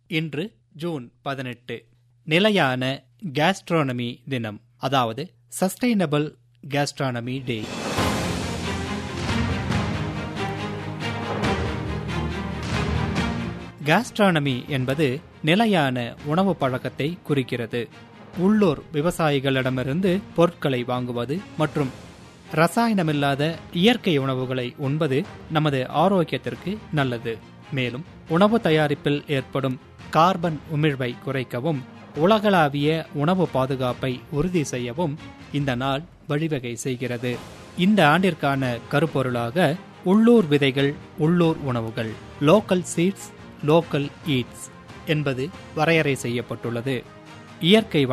இன்று ஜூன் பதினெட்டு நிலையான கேஸ்ட்ரானமி தினம் அதாவது சஸ்டைனபிள் கேஸ்ட்ரானமி டே கேஸ்ட்ரானமி என்பது நிலையான உணவு பழக்கத்தை குறிக்கிறது உள்ளூர் விவசாயிகளிடமிருந்து பொருட்களை வாங்குவது மற்றும் ரசாயனமில்லாத இயற்கை உணவுகளை உண்பது நமது ஆரோக்கியத்திற்கு நல்லது மேலும் உணவு தயாரிப்பில் ஏற்படும் கார்பன் உமிழ்வை குறைக்கவும் உலகளாவிய உணவு பாதுகாப்பை உறுதி செய்யவும் இந்த நாள் வழிவகை செய்கிறது இந்த ஆண்டிற்கான கருப்பொருளாக உள்ளூர் விதைகள் உள்ளூர் உணவுகள் லோக்கல் சீட்ஸ் லோக்கல் ஈட்ஸ் என்பது வரையறை செய்யப்பட்டுள்ளது இயற்கை